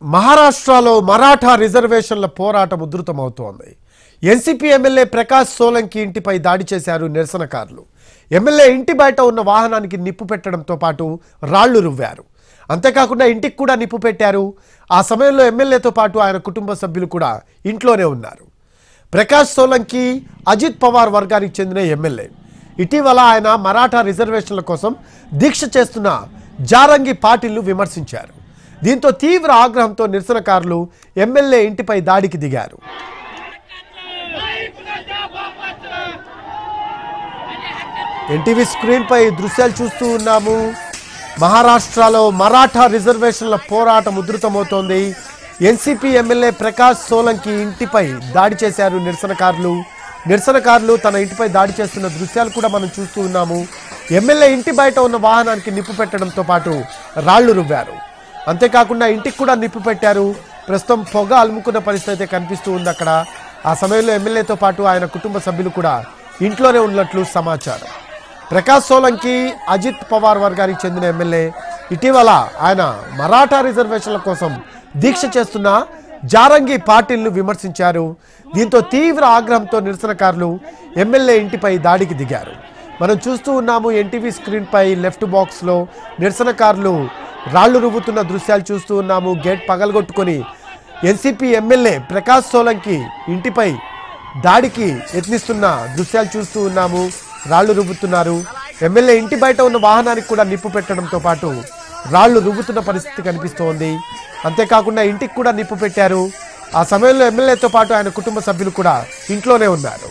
మహారాష్ట్రలో మరాఠా రిజర్వేషన్ల పోరాటం ఉధృతమవుతోంది ఎన్సీపీ ఎమ్మెల్యే ప్రకాష్ సోలంకి ఇంటిపై దాడి చేశారు నిరసనకారులు ఎమ్మెల్యే ఇంటి బయట ఉన్న వాహనానికి నిప్పు పెట్టడంతో పాటు రాళ్లు రువ్వారు అంతేకాకుండా ఇంటికి కూడా నిప్పు పెట్టారు ఆ సమయంలో ఎమ్మెల్యేతో పాటు ఆయన కుటుంబ సభ్యులు కూడా ఇంట్లోనే ఉన్నారు ప్రకాష్ సోలంకి అజిత్ పవార్ వర్గానికి చెందిన ఎమ్మెల్యే ఇటీవల ఆయన మరాఠా రిజర్వేషన్ల కోసం దీక్ష చేస్తున్న జారంగి పాటిల్ను విమర్శించారు దీంతో తీవ్ర ఆగ్రహంతో నిరసనకారులు ఎమ్మెల్యే ఇంటిపై దాడికి దిగారు ఎన్టీవీ స్క్రీన్ పై దృశ్యాలు చూస్తూ ఉన్నాము మహారాష్ట్రలో మరాఠా రిజర్వేషన్ల పోరాటం ఉధృతమవుతోంది ఎన్సీపీ ఎమ్మెల్యే ప్రకాష్ సోలంకి ఇంటిపై దాడి చేశారు నిరసనకారులు నిరసనకారులు తన ఇంటిపై దాడి చేస్తున్న దృశ్యాలు కూడా మనం చూస్తూ ఉన్నాము ఎమ్మెల్యే ఇంటి బయట ఉన్న వాహనానికి నిప్పు పెట్టడంతో పాటు రాళ్లు రువ్వారు అంతేకాకుండా ఇంటికి కూడా నిప్పు పెట్టారు ప్రస్తుతం పొగ అలుముకున్న పరిస్థితి అయితే కనిపిస్తూ ఉంది అక్కడ ఆ సమయంలో ఎమ్మెల్యేతో పాటు ఆయన కుటుంబ సభ్యులు కూడా ఇంట్లోనే ఉన్నట్లు సమాచారం ప్రకాష్ సోలంకి అజిత్ పవార్ వర్గానికి చెందిన ఎమ్మెల్యే ఇటీవల ఆయన మరాఠా రిజర్వేషన్ల కోసం దీక్ష చేస్తున్న జారంగి పాటిల్ను విమర్శించారు దీంతో తీవ్ర ఆగ్రహంతో నిరసనకారులు ఎమ్మెల్యే ఇంటిపై దాడికి దిగారు మనం చూస్తూ ఉన్నాము ఎన్టీవీ స్క్రీన్ పై లెఫ్ట్ బాక్స్ లో నిరసనకారులు రాళ్లు రువ్వుతున్న దృశ్యాలు చూస్తూ ఉన్నాము గేట్ పగలగొట్టుకొని ఎన్సీపీ ఎమ్మెల్యే ప్రకాష్ సోలంకి ఇంటిపై దాడికి యత్నిస్తున్న దృశ్యాలు చూస్తూ ఉన్నాము రాళ్లు రువ్వుతున్నారు ఎమ్మెల్యే ఇంటి బయట ఉన్న వాహనానికి కూడా నిప్పు పెట్టడంతో పాటు రాళ్లు రువ్వుతున్న పరిస్థితి కనిపిస్తోంది అంతేకాకుండా ఇంటికి కూడా నిప్పు పెట్టారు ఆ సమయంలో ఎమ్మెల్యేతో పాటు ఆయన కుటుంబ సభ్యులు కూడా ఇంట్లోనే ఉన్నారు